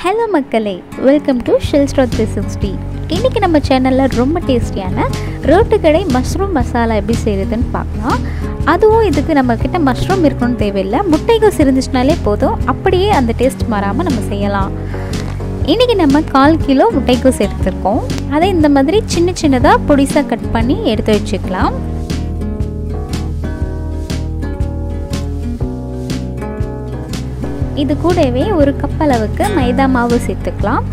hello மக்களே welcome to shell star three sixty இன்றைக்கி நம்ம சேனலில் ரொம்ப டேஸ்டியான ரோட்டுக்கடை மஷ்ரூம் மசாலா எப்படி செய்கிறதுன்னு பார்க்கலாம் அதுவும் இதுக்கு நம்மக்கிட்ட மஷ்ரூம் இருக்கணும்னு தேவையில்லை முட்டைகோஸ் இருந்துச்சுனாலே போதும் அப்படியே அந்த டேஸ்ட் மாறாமல் நம்ம செய்யலாம் இன்றைக்கி நம்ம கால் கிலோ முட்டைகோஸ் எடுத்திருக்கோம் அதை இந்த மாதிரி சின்ன சின்னதாக பொடிசாக கட் பண்ணி எடுத்து வச்சுக்கலாம் இது கூடவே ஒரு கப் அளவுக்கு மைதா மாவு சேர்த்துக்கலாம்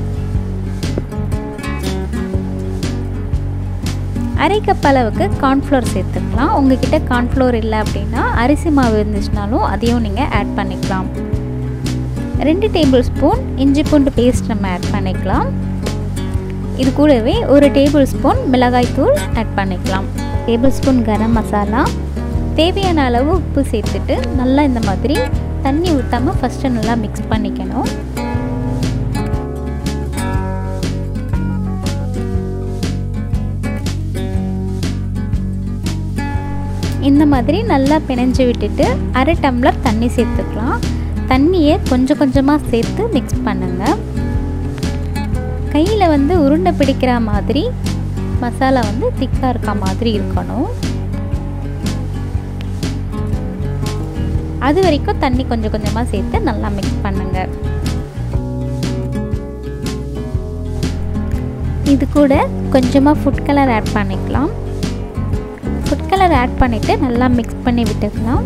அரை கப் அளவுக்கு கார்ன்ஃப்ளோர் சேர்த்துக்கலாம் உங்ககிட்ட கார்ன்ஃப்ளோர் இல்லை அப்படின்னா அரிசி மாவு இருந்துச்சுனாலும் அதையும் நீங்கள் ஆட் பண்ணிக்கலாம் ரெண்டு டேபிள் ஸ்பூன் இஞ்சி பூண்டு பேஸ்ட் நம்ம ஆட் பண்ணிக்கலாம் இது கூடவே ஒரு டேபிள் ஸ்பூன் மிளகாய் தூள் ஆட் பண்ணிக்கலாம் டேபிள் ஸ்பூன் கரம் மசாலா தேவையான அளவு உப்பு சேர்த்துட்டு நல்லா இந்த மாதிரி தண்ணி ஊற்றாமல் ஃபஸ்ட்டு நல்லா மிக்ஸ் பண்ணிக்கணும் இந்த மாதிரி நல்லா பிணைஞ்சு விட்டுட்டு அரை டம்ளர் தண்ணி சேர்த்துக்கலாம் தண்ணியை கொஞ்சம் கொஞ்சமாக சேர்த்து மிக்ஸ் பண்ணுங்கள் கையில் வந்து உருண்டை பிடிக்கிற மாதிரி மசாலா வந்து திக்காக இருக்க மாதிரி இருக்கணும் அது வரைக்கும் தண்ணி கொஞ்சம் கொஞ்சமாக சேர்த்து நல்லா மிக்ஸ் பண்ணுங்க இது கூட கொஞ்சமாக ஃபுட் கலர் ஆட் பண்ணிக்கலாம் ஃபுட் கலர் ஆட் பண்ணிவிட்டு நல்லா மிக்ஸ் பண்ணி விட்டுக்கலாம்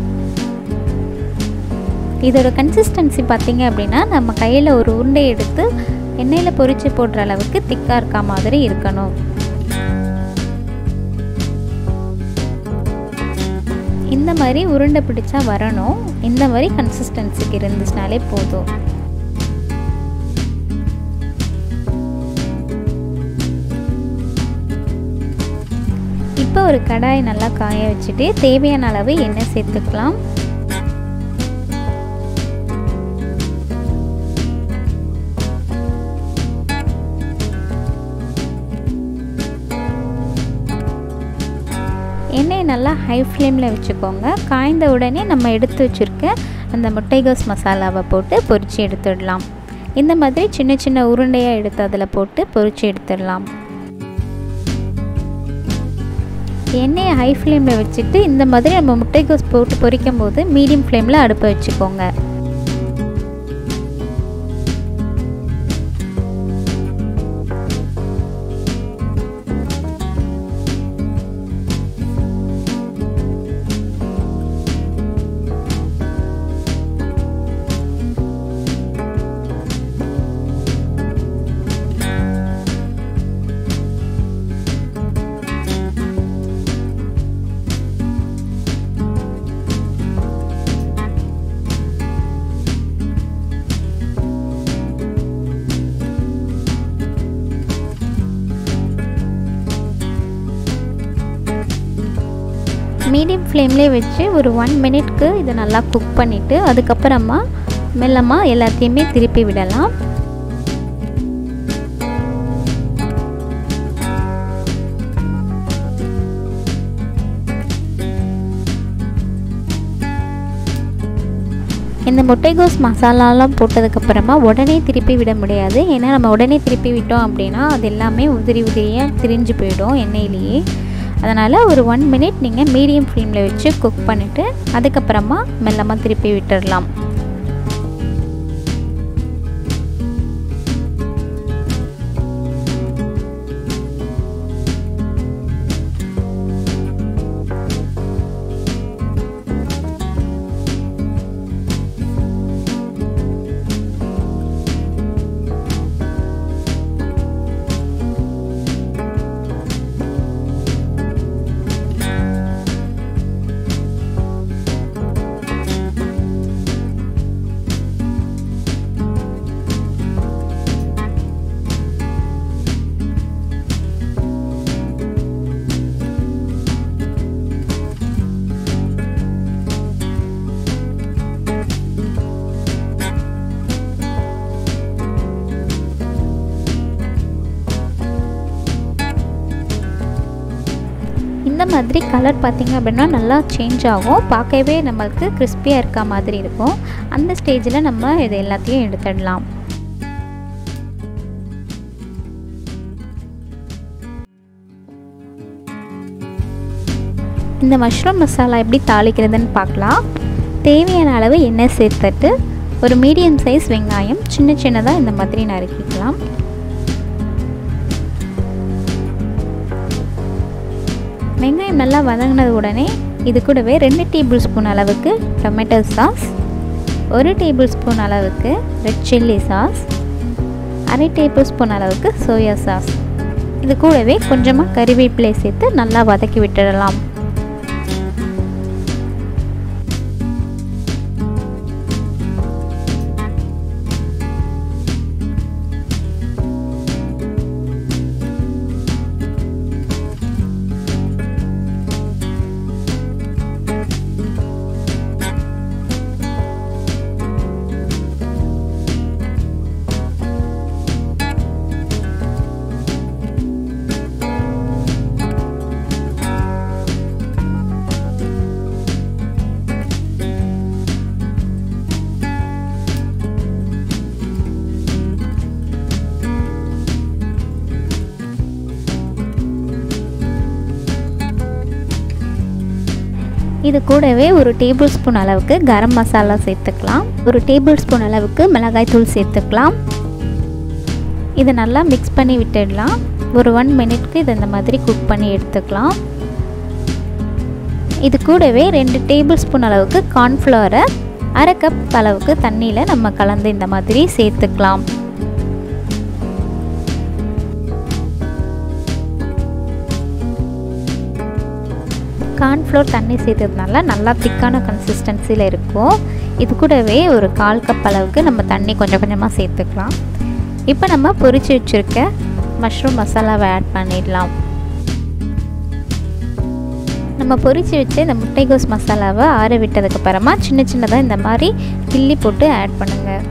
இதோட கன்சிஸ்டன்சி பார்த்தீங்க அப்படின்னா நம்ம கையில் ஒரு உருண்டை எடுத்து எண்ணெயில் பொரித்து போடுற அளவுக்கு திக்காக இருக்க மாதிரி இருக்கணும் இந்த மாதிரி உருண்டை பிடிச்சா வரணும் இந்த மாதிரி கன்சிஸ்டன்சிக்கு இருந்துச்சுனாலே போதும் இப்போ ஒரு கடாய் நல்லா காய வச்சுட்டு தேவையான அளவு எண்ணெய் சேர்த்துக்கலாம் எண்ணெயை நல்லா ஹை ஃப்ளேமில் வச்சுக்கோங்க காய்ந்த உடனே நம்ம எடுத்து வச்சுருக்க அந்த முட்டைகோஸ் மசாலாவை போட்டு பொரித்து எடுத்துடலாம் இந்த மாதிரி சின்ன சின்ன உருண்டையாக எடுத்து அதில் போட்டு பொரித்து எடுத்துடலாம் எண்ணெயை ஹை ஃப்ளேமில் வச்சுட்டு இந்த மாதிரி நம்ம முட்டைகோஸ் போட்டு பொரிக்கும் போது மீடியம் ஃப்ளேமில் அடுப்பை வச்சுக்கோங்க மீடியம் ஃப்ளேம்லேயே வச்சு ஒரு ஒன் மினிட்க்கு இதை நல்லா குக் பண்ணிவிட்டு அதுக்கப்புறமா மெல்லமாக எல்லாத்தையுமே திருப்பி விடலாம் இந்த முட்டைகோஸ் மசாலாலாம் போட்டதுக்கப்புறமா உடனே திருப்பி விட முடியாது ஏன்னா நம்ம உடனே திருப்பி விட்டோம் அப்படின்னா அது எல்லாமே உதிரி உதிரியாக திரிஞ்சு போயிடும் எண்ணெயிலேயே அதனால் ஒரு ஒன் மினிட் நீங்கள் மீடியம் ஃப்ளேமில் வச்சு குக் பண்ணிவிட்டு அதுக்கப்புறமா மெல்லமாக திருப்பி விட்டுடலாம் இந்த மாதிரி கலர் பார்த்திங்க அப்படின்னா நல்லா சேஞ்ச் ஆகும் பார்க்கவே நம்மளுக்கு கிறிஸ்பியாக இருக்க மாதிரி இருக்கும் அந்த ஸ்டேஜில் நம்ம இது எல்லாத்தையும் எடுத்துடலாம் இந்த மஷ்ரூம் மசாலா எப்படி தாளிக்கிறதுன்னு பார்க்கலாம் தேவையான அளவு எண்ணெய் சேர்த்துட்டு ஒரு மீடியம் சைஸ் வெங்காயம் சின்ன சின்னதாக இந்த மாதிரி நறுக்கிக்கலாம் வெங்காயம் நல்லா வதங்கினது உடனே இது கூடவே ரெண்டு டேபிள் ஸ்பூன் அளவுக்கு டொமேட்டோ சாஸ் ஒரு டேபிள் ஸ்பூன் அளவுக்கு ரெட் சில்லி சாஸ் அரை டேபிள் ஸ்பூன் அளவுக்கு சோயா சாஸ் இது கூடவே கொஞ்சமாக கறிவேப்பிலை சேர்த்து நல்லா வதக்கி விட்டுடலாம் இது கூடவே ஒரு டேபிள் ஸ்பூன் அளவுக்கு கரம் மசாலா சேர்த்துக்கலாம் ஒரு டேபிள் ஸ்பூன் அளவுக்கு மிளகாய் தூள் சேர்த்துக்கலாம் இதை நல்லா மிக்ஸ் பண்ணி விட்டுடலாம் ஒரு ஒன் மினிட்க்கு இதை இந்த மாதிரி குக் பண்ணி எடுத்துக்கலாம் இது கூடவே ரெண்டு டேபிள் ஸ்பூன் அளவுக்கு கார்ன்ஃப்ளவரை அரை கப் அளவுக்கு தண்ணியில் நம்ம கலந்து இந்த மாதிரி சேர்த்துக்கலாம் கார்ன்ஃப்ளோர் தண்ணி சேர்த்ததுனால நல்லா திக்கான கன்சிஸ்டன்சியில் இருக்கும் இது கூடவே ஒரு கால் கப் அளவுக்கு நம்ம தண்ணி கொஞ்சம் கொஞ்சமாக சேர்த்துக்கலாம் இப்போ நம்ம பொரிச்சு வச்சுருக்க மஷ்ரூம் மசாலாவை ஆட் பண்ணிடலாம் நம்ம பொரிச்சு வச்ச இந்த முட்டைகோஸ் மசாலாவை ஆற விட்டதுக்கப்புறமா சின்ன சின்னதாக இந்த மாதிரி கிள்ளி போட்டு ஆட் பண்ணுங்கள்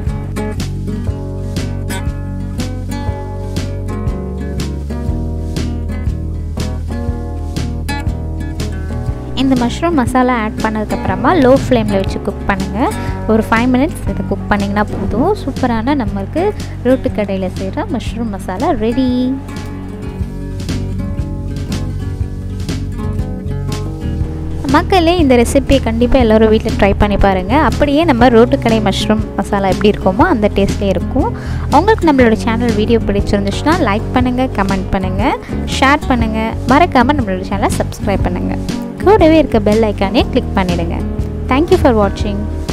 இந்த மஷ்ரூம் மசாலா ஆட் பண்ணதுக்கப்புறமா லோ ஃப்ளேமில் வச்சு குக் பண்ணுங்கள் ஒரு ஃபைவ் மினிட்ஸ் இதை குக் பண்ணிங்கன்னா போதும் சூப்பரான நம்மளுக்கு ரோட்டு கடையில் செய்கிற மஷ்ரூம் மசாலா ரெடி மக்களே இந்த ரெசிபியை கண்டிப்பாக எல்லோரும் வீட்டில் ட்ரை பண்ணி பாருங்கள் அப்படியே நம்ம ரோட்டு கடை மஷ்ரூம் மசாலா எப்படி இருக்குமோ அந்த டேஸ்ட்லேயே இருக்கும் உங்களுக்கு நம்மளோட சேனல் வீடியோ பிடிச்சிருந்துச்சுன்னா லைக் பண்ணுங்கள் கமெண்ட் பண்ணுங்கள் ஷேர் பண்ணுங்கள் மறக்காமல் நம்மளோட சேனலை சப்ஸ்கிரைப் பண்ணுங்கள் கூடவே இருக்க பெல் ஐக்கானே கிளிக் பண்ணிவிடுங்க தேங்க்யூ ஃபார் வாட்சிங்